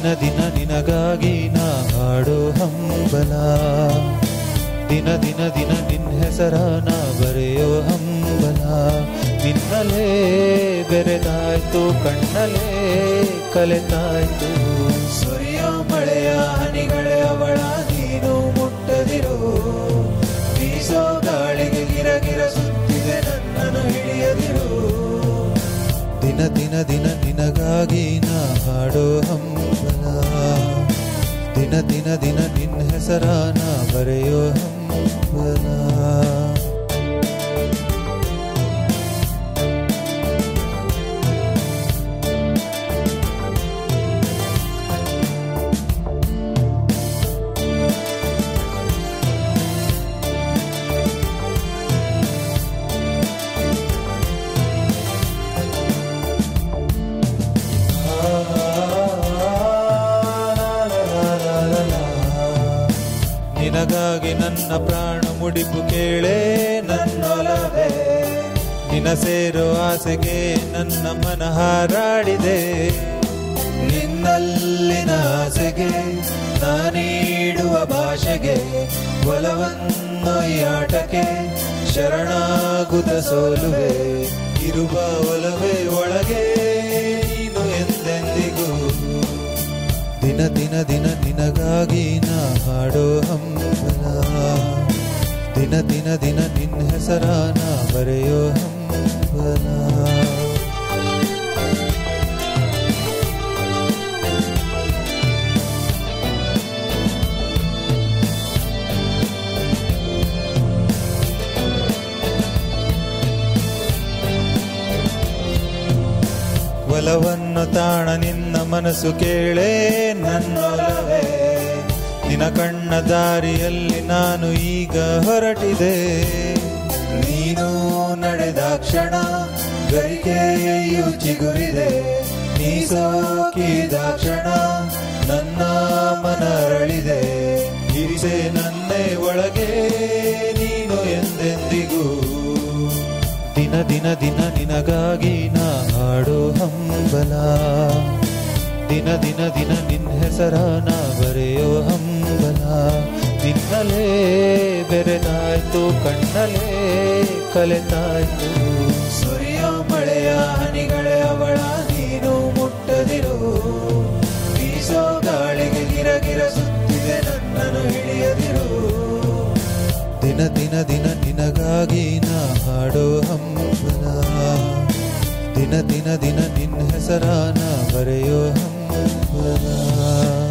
ದಿನ ನಿನಗಾಗಿ ನಾ ಹಾಡೋ ಹಂಬಲ ದಿನ ದಿನ ದಿನ ನಿನ್ನ ಹೆಸರ ನಾ ಬರೆಯೋ ಹಂಬಲ ನಿನ್ನಲೇ ಬೆರೆತಾಯ್ತು ಕಣ್ಣಲೇ ಕಲೆತಾಯ್ತು ಸುರಿಯೋ ಮಳೆಯ ಹನಿಗಳೇ ಅವಳ ನೀನು ಮುಟ್ಟದಿರು ಬೀಸೋ ಗಾಳಿಗೆ ಗಿರ ಗಿರ ಸುತ್ತಿದೆ ನನ್ನನ್ನು ಹಿಡಿಯದಿರು ದಿನ ದಿನ ದಿನ ನಿನಗಾಗಿ ನಾ ಹಾಡೋ ಹಂಬಲ ದಿನ ದಿನ ದಿನ ನಿನ್ನ ಹೆಸರ ನಾ ಬರೆಯೋ ಹಂಬಲ ನಿನಗಾಗಿ ನನ್ನ ಪ್ರಾಣ ಮುಡಿಪು ಕೇಳೇ ನನ್ನೊಲವೇ ನಿನ ಸೇರೋ ಆಸೆಗೆ ನನ್ನ ಮನ ಹಾರಾಡಿದೆ ನಿನ್ನಲ್ಲಿನ ಆಸೆಗೆ ನಾನೀಡುವ ಭಾಷೆಗೆ ಒಲವನ್ನೊಯ್ಯಾಟಕ್ಕೆ ಶರಣಾಗುತ್ತ ಸೋಲುವೆ ಇರುವ ಒಲವೇ ಒಳಗೆ ನೀನು ಎಂದೆಂದಿಗೂ ದಿನ ದಿನ ದಿನ ನಿನಗಾಗಿ ನಾ ಹಾಡೋ ಹಂಬಲ ದಿನ ದಿನ ದಿನ ನಿನ್ನ ಹೆಸರ ನಾ ಬರೆಯೋ ಹಂಬಲ ಒಲವನ್ನು ತಾಣ ನಿನ್ನ ಮನಸ್ಸು ಕೇಳೇ ನನ್ನೊಲವೇ ನಿನ ಕಣ್ಣ ದಾರಿಯಲ್ಲಿ ನಾನು ಈಗ ಹೊರಟಿದೆ ನೀನು ನಡೆದ ಕ್ಷಣ ಗರಿಕೆಯು ಚಿಗುರಿದೆ ನೀ ಸೋಕಿದ ಕ್ಷಣ ನನ್ನ ಮನರಳಿದೆ ಇರಿಸೆ ನನ್ನೇ ಒಳಗೆ ನೀನು ಎಂದೆಂದಿಗೂ ದಿನ ದಿನ ದಿನ ನಿನಗಾಗಿ ನಾ ಹಾಡೋ ಹಂಬಲ ದಿನ ದಿನ ದಿನ ನಿನ್ನ ಹೆಸರ ನಾ ಬರೆಯೋ ಹಂಬಲ ನಿನ್ನಲೇ ಬೆರೆತಾಯ್ತು ಕಣ್ಣಲೇ ಕಲೆತಾಯ್ತು ಸುರಿಯೋ ಮಳೆಯ ಹನಿಗಳೇ ಅವಳ ನೀನು ಮುಟ್ಟದಿರು ಬೀಸೋ ಗಾಳಿಗೆ ಗಿರ ಗಿರ ಸುತ್ತಿದೆ ನನ್ನನ್ನು ಹಿಡಿಯದಿರು ದಿನ ದಿನ ದಿನ ನಿನಗಾಗಿ ನಾ ಹಾಡೋ ಹಂಬಲ ದಿನ ದಿನ ದಿನ ನಿನ್ನ ಹೆಸರ ನಾ ಬರೆಯೋ ಹಂಬಲ